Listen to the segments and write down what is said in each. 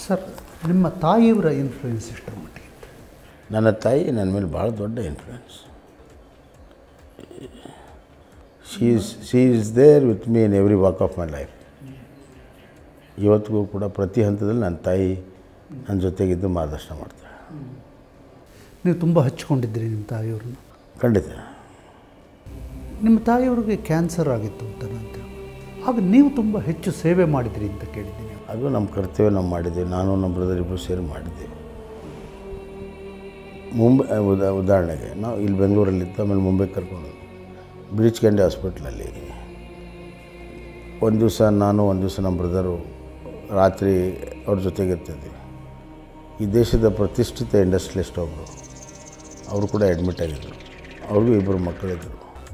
Sir ನಿಮ್ಮ ತಾಯಿಯವರ influence ಎಷ್ಟರ ಮಟ್ಟಿಗೆ ಇತ್ತು? ನನ್ನ ತಾಯಿ ನನ್ನ ಮೇಲೆ ಭಾಳ ದೊಡ್ಡ influence she is she is there with me in every walk of my life ಇವತ್ತಿಗೂ ಕೂಡ ಪ್ರತಿ ಹಂತದಲ್ಲಿ ನನ್ನ ತಾಯಿ ನನ್ನ ಜೊತೆಗಿದ್ದು ಮಾರ್ಗದರ್ಶನ ಮಾಡ್ತಾಳೆ ನೀವು ತುಂಬ ಹಚ್ಕೊಂಡಿದ್ದೀರಿ ನಿಮ್ಮ ತಾಯಿಯವ್ರನ್ನ ಖಂಡಿತ ನಿಮ್ಮ ತಾಯಿಯವ್ರಿಗೆ ಕ್ಯಾನ್ಸರ್ ಆಗಿತ್ತು ಅಂತ ನಾನು ತಿಳ್ಕೊಂಡೆ. ಆಗ ನೀವು ತುಂಬ ಹೆಚ್ಚು ಸೇವೆ ಮಾಡಿದಿರಿ ಅಂತ ಕೇಳಿದ್ದೀನಿ ಅದು ನಮ್ಮ ಕರ್ತವ್ಯ ನಾವು ಮಾಡಿದ್ದೀವಿ ನಾನು ನಮ್ಮ ಬ್ರದರ್ ಇಬ್ಬರು ಸೇರಿ ಮಾಡಿದ್ದೀವಿ ಮುಂಬೈ ಉದಾ ಉದಾಹರಣೆಗೆ ನಾವು ಇಲ್ಲಿ ಬೆಂಗಳೂರಲ್ಲಿದ್ದು ಆಮೇಲೆ ಮುಂಬೈಗೆ ಕರ್ಕೊಂಡು ಬ್ರಿಡ್ಜ್ ಕ್ಯಾಂಡಿ ಹಾಸ್ಪಿಟ್ಲಲ್ಲಿ ಒಂದು ದಿವಸ ನಾನು ಒಂದು ದಿವಸ ನಮ್ಮ ಬ್ರದರು ರಾತ್ರಿ ಅವ್ರ ಜೊತೆಗೆ ಇರ್ತಿದ್ವಿ ಈ ದೇಶದ ಪ್ರತಿಷ್ಠಿತ ಇಂಡಸ್ಟ್ರಿಯಲಿಸ್ಟ್ ಒಬ್ಬರು ಅವರು ಕೂಡ ಅಡ್ಮಿಟ್ ಆಗಿದ್ದರು ಅವ್ರಿಗೂ ಇಬ್ಬರು ಮಕ್ಕಳಿದ್ದರು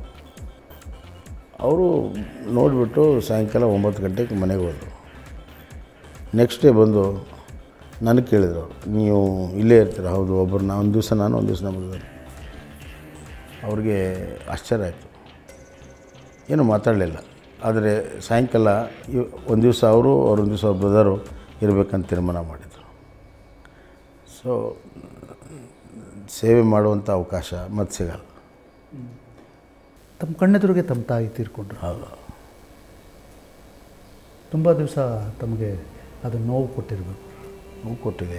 ಅವರು ನೋಡಿಬಿಟ್ಟು ಸಾಯಂಕಾಲ ಒಂಬತ್ತು ಗಂಟೆಗೆ ಮನೆಗೆ ಹೋದರು ನೆಕ್ಸ್ಟ್ ಡೇ ಬಂದು ನನಗೆ ಕೇಳಿದ್ರು ಅವ್ರು, ನೀವು ಇಲ್ಲೇ ಇರ್ತೀರ ಹೌದು ಒಬ್ಬರು ನಾ ಒಂದು ದಿವಸ ನಾನು ಒಂದು ದಿವಸ ನಮ್ಮ brother. ಅವ್ರಿಗೆ ಆಶ್ಚರ್ಯ ಆಯಿತು ಏನೂ ಮಾತಾಡಲಿಲ್ಲ ಆದರೆ ಸಾಯಂಕಾಲ ಇವ್- ಒಂದು ದಿವಸ ಅವರು ಅವ್ರು ಒಂದು ದಿವಸ ಅವ್ರ ಬ್ರದರು ಇರಬೇಕಂತ ತೀರ್ಮಾನ ಮಾಡಿದರು ಸೊ ಸೇವೆ ಮಾಡುವಂಥ ಅವಕಾಶ ಮತ್ತೆ ಸಿಗಲ್ಲ ತಮ್ಮ ಕಣ್ಣೆದುರಿಗೆ ತಮ್ಮ ತಾಯಿ ತೀರ್ಕೊಂಡ್ರು ಹೌದು ತುಂಬ ದಿವಸ ತಮಗೆ ಅದು ನೋವು ಕೊಟ್ಟಿರಬೇಕು ನೋವು ಕೊಟ್ಟಿದೆ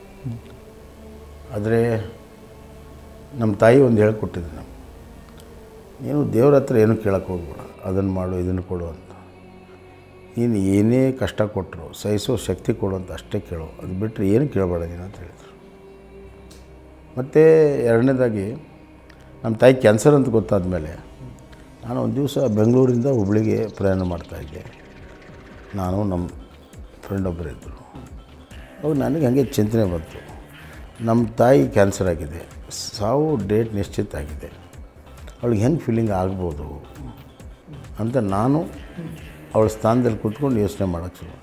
ಆದರೆ ನಮ್ಮ ತಾಯಿ ಒಂದು ಹೇಳ್ಕೊಟ್ಟಿದ್ದೆ ನಮ್ಗೆ ನೀನು ದೇವ್ರ ಹತ್ರ ಏನೂ ಕೇಳಕ್ಕೆ ಹೋಗ್ಬೇಡ ಅದನ್ನು ಮಾಡು ಇದನ್ನು ಕೊಡು ಅಂತ ನೀನು ಏನೇ ಕಷ್ಟ ಕೊಟ್ಟರು ಸಹಿಸೋ ಶಕ್ತಿ ಕೊಡು ಅಂತ ಅಷ್ಟೇ ಕೇಳು ಅದು ಬಿಟ್ಟರೆ ಏನು ಕೇಳಬೇಡ ನೀನು ಅಂತ ಹೇಳಿದರು ಮತ್ತು ಎರಡನೇದಾಗಿ ನಮ್ಮ ತಾಯಿ ಕ್ಯಾನ್ಸರ್ ಅಂತ ಗೊತ್ತಾದ ಮೇಲೆ ನಾನು ಒಂದು ದಿವಸ ಬೆಂಗಳೂರಿಂದ ಹುಬ್ಳಿಗೆ ಪ್ರಯಾಣ ಮಾಡ್ತಾಯಿದ್ದೆ ನಾನು ನಮ್ಮ ಫ್ರೆಂಡ್ ಒಬ್ಬರು ಇದ್ದರು ಅವಾಗ ನನಗೆ ಹಾಗೆ ಚಿಂತನೆ ಬಂತು ನಮ್ಮ ತಾಯಿ ಕ್ಯಾನ್ಸರ್ ಆಗಿದೆ ಸಾವು ಡೇಟ್ ನಿಶ್ಚಿತ ಆಗಿದೆ ಅವಳಿಗೆ ಹೆಂಗೆ ಫೀಲಿಂಗ್ ಆಗ್ಬೋದು ಅಂತ ನಾನು ಅವಳ ಸ್ಥಾನದಲ್ಲಿ ಕೂತ್ಕೊಂಡು ಯೋಚನೆ ಮಾಡೋಕ್ಕೆ ಶುರು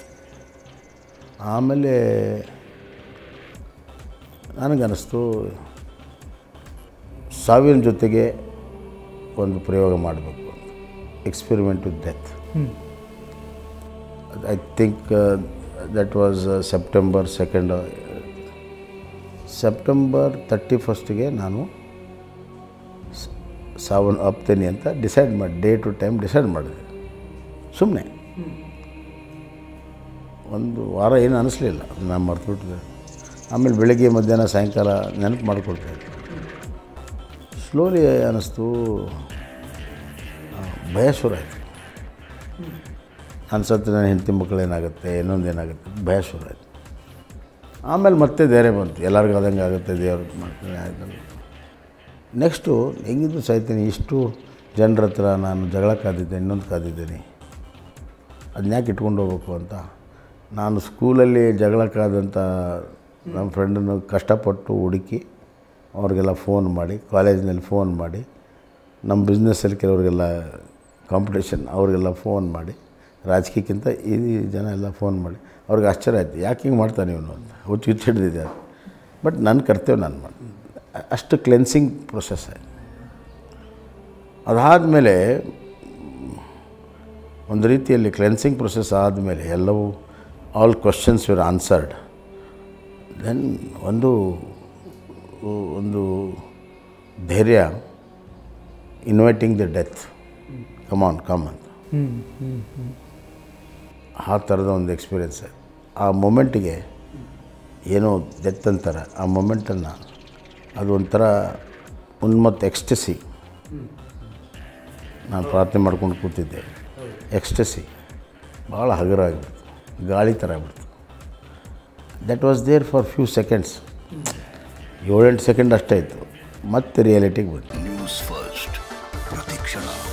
ಆಮೇಲೆ ನನಗನ್ನಿಸ್ತು ಸಾವಿನ ಜೊತೆಗೆ ಒಂದು ಪ್ರಯೋಗ ಮಾಡಬೇಕು ಅಂತ experiment with death I think that was September second September thirty ಫಸ್ಟಿಗೆ ನಾನು ಸ- ಸಾವನ್ನು ಅಪ್ತೇನೆ ಅಂತ ಡಿಸೈಡ್ ಮಾಡಿ ಡೇ ಟು ಟೈಮ್ ಡಿಸೈಡ್ ಮಾಡಿದೆ ಸುಮ್ಮನೆ ಒಂದು ವಾರ ಏನು ಅನಿಸ್ಲಿಲ್ಲ ನಾನು ಮರ್ತುಬಿಟ್ಟಿದೆ ಆಮೇಲೆ ಬೆಳಗ್ಗೆ ಮಧ್ಯಾಹ್ನ ಸಾಯಂಕಾಲ ನೆನಪು ಮಾಡಿಕೊಡ್ತಾಯಿದ್ದೆ ಸ್ಲೋಲಿ ಅನ್ನಿಸ್ತು ಆ, ಭಯ ಶುರು ಆಯಿತು ಅನ್ಸತ್ತೆ ನನ್ನ ಹೆಂಡತಿ ಮಕ್ಕಳು ಏನಾಗುತ್ತೆ ಇನ್ನೊಂದು ಏನಾಗುತ್ತೆ ಭಯ ಶುರು ಆಯಿತು ಆಮೇಲೆ ಮತ್ತೆ ಧೈರ್ಯ ಬಂತು ಎಲ್ಲರಿಗೂ ಆದಂಗೆ ಆಗುತ್ತೆ ದೇವ್ರು ಮಾಡ್ತಾನೆ ಆಯ್ತಲ್ಲ ನೆಕ್ಸ್ಟು ಹೆಂಗಿದ್ರು ಸಾಯ್ತೀನಿ ಇಷ್ಟು ಜನರ ಹತ್ರ ನಾನು ಜಗಳ ಕಾದಿದ್ದೆ ಇನ್ನೊಂದು ಕಾದಿದ್ದೀನಿ ಅದನ್ನ ಯಾಕೆ ಇಟ್ಕೊಂಡು ಹೋಗ್ಬೇಕು ಅಂತ ನಾನು ಸ್ಕೂಲಲ್ಲಿ ಜಗಳ ಕಾದಂಥ ನಮ್ಮ ಫ್ರೆಂಡನ್ನು ಕಷ್ಟಪಟ್ಟು ಹುಡುಕಿ ಅವ್ರಿಗೆಲ್ಲ ಫೋನ್ ಮಾಡಿ ಕಾಲೇಜಿನಲ್ಲಿ ಫೋನ್ ಮಾಡಿ ನಮ್ಮ ಬಿಸ್ನೆಸ್ಸಲ್ಲಿ ಕೆಲವರಿಗೆಲ್ಲ ಕಾಂಪಿಟೇಷನ್ ಅವ್ರಿಗೆಲ್ಲ ಫೋನ್ ಮಾಡಿ ರಾಜಕೀಯಕ್ಕಿಂತ ಈ ಜನ ಎಲ್ಲ ಫೋನ್ ಮಾಡಿ ಅವ್ರಿಗೆ ಆಶ್ಚರ್ಯ ಆಯ್ತು ಯಾಕೆ ಹಿಂಗೆ ಮಾಡ್ತಾನೆ ಇವನು ಅಂತ ಹುಚ್ಚು ಹುಚ್ಚು ಹಿಡಿದಿದೆ ಬಟ್ ನನ್ನ ಕರ್ತವ್ಯ ನಾನು ಮಾಡಿ ಅಷ್ಟು ಕ್ಲೆನ್ಸಿಂಗ್ ಪ್ರೊಸೆಸ್ ಆಯಿತು ಅದಾದಮೇಲೆ ಒಂದು ರೀತಿಯಲ್ಲಿ ಕ್ಲೆನ್ಸಿಂಗ್ ಪ್ರೊಸೆಸ್ ಆದಮೇಲೆ ಎಲ್ಲವೂ all questions were answered then ಒಂದು ಒಂದು ಧೈರ್ಯ inviting the death come on come ಅಂತ ಹ್ಞೂ ಹ್ಞೂ ಹ್ಞೂ ಆ ಥರದ ಒಂದು ಎಕ್ಸ್ಪೀರಿಯೆನ್ಸ್ ಆಯ್ತು ಆ ಮೊಮೆಂಟಿಗೆ ಏನೋ ಡೆತ್ ಅಂತಾರೆ ಆ ಮೊಮೆಂಟನ್ನು ಅದು ಒಂಥರ ಉನ್ಮತ್ತ ಎಕ್ಸ್ಟಸಿ ನಾನು ಪ್ರಾರ್ಥನೆ ಮಾಡ್ಕೊಂಡು ಕೂತಿದ್ದೆ ಎಕ್ಸ್ಟಸಿ ಭಾಳ ಹಗುರ ಆಗಿಬಿಡ್ತು ಗಾಳಿ ಥರ ಆಗ್ಬಿಡ್ತು that was there for few seconds ಏಳೆಂಟು ಸೆಕೆಂಡ್ ಅಷ್ಟೇ ಇತ್ತು ಮತ್ತೆ ರಿಯಾಲಿಟಿಗೆ ಬಂತು ನ್ಯೂಸ್ ಫಸ್ಟ್ ಪ್ರತಿಕ್ಷಣ